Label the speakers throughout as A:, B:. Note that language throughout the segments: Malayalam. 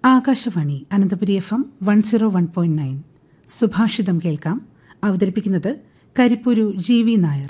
A: Akashvani Ananthapuri F M one zero one point nine സുഭാഷിതം കേൾക്കാം അവതരിപ്പിക്കുന്നത് കരിപ്പൂരു ജി വി നായർ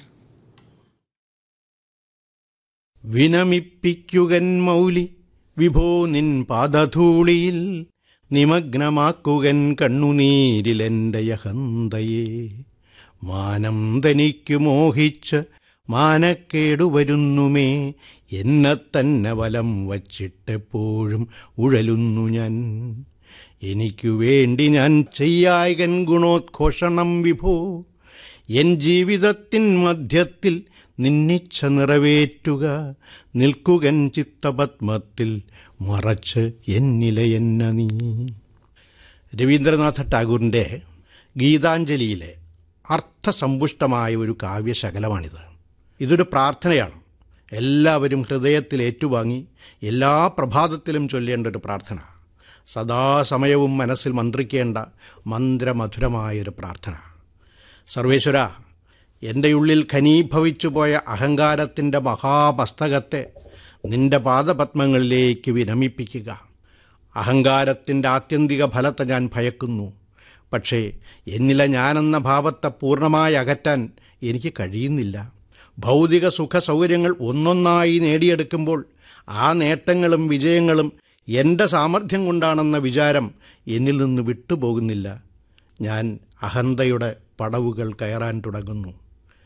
B: വിനമിപ്പിക്കുകൻ മൗലി വിഭോ നിൻ പാദധൂളിയിൽ നിമഗ്നമാക്കുകൻ കണ്ണുനീരിലെന്റെ യഹന്തയെ മാനം തനിക്കു മോഹിച്ച് മാനക്കേടു വരുന്നുമേ എന്നെ തന്നെ വലം വച്ചിട്ടെപ്പോഴും ഉഴലുന്നു ഞാൻ എനിക്കു വേണ്ടി ഞാൻ ചെയ്യായകൻ ഗുണോദ്ഘോഷണം വിഭോ എൻ ജീവിതത്തിൻ മധ്യത്തിൽ നിന്നിച്ഛ നിറവേറ്റുക നിൽക്കുകൻ ചിത്തപത്മത്തിൽ മറച്ച് എന്നിലയെന്ന നീ രവീന്ദ്രനാഥ ടാഗോറിൻ്റെ ഗീതാഞ്ജലിയിലെ അർത്ഥസമ്പുഷ്ടമായ ഒരു കാവ്യശകലമാണിത് ഇതൊരു പ്രാർത്ഥനയാണ് എല്ലാവരും ഹൃദയത്തിൽ ഏറ്റുവാങ്ങി എല്ലാ പ്രഭാതത്തിലും ചൊല്ലേണ്ട ഒരു പ്രാർത്ഥന സദാസമയവും മനസ്സിൽ മന്ത്രിക്കേണ്ട മന്ത്രമധുരമായൊരു പ്രാർത്ഥന സർവേശ്വര എൻ്റെ ഉള്ളിൽ ഖനീഭവിച്ചു പോയ അഹങ്കാരത്തിൻ്റെ മഹാമസ്തകത്തെ നിന്റെ പാദപത്മങ്ങളിലേക്ക് വിരമിപ്പിക്കുക അഹങ്കാരത്തിൻ്റെ ആത്യന്തിക ഫലത്തെ ഞാൻ ഭയക്കുന്നു പക്ഷേ എന്നിലെ ഞാനെന്ന ഭാവത്തെ പൂർണ്ണമായി അകറ്റാൻ എനിക്ക് കഴിയുന്നില്ല ഭൗതിക സുഖ സൗകര്യങ്ങൾ ഒന്നൊന്നായി നേടിയെടുക്കുമ്പോൾ ആ നേട്ടങ്ങളും വിജയങ്ങളും എൻ്റെ സാമർഥ്യം കൊണ്ടാണെന്ന വിചാരം എന്നിൽ നിന്ന് വിട്ടുപോകുന്നില്ല ഞാൻ അഹന്തയുടെ പടവുകൾ കയറാൻ തുടങ്ങുന്നു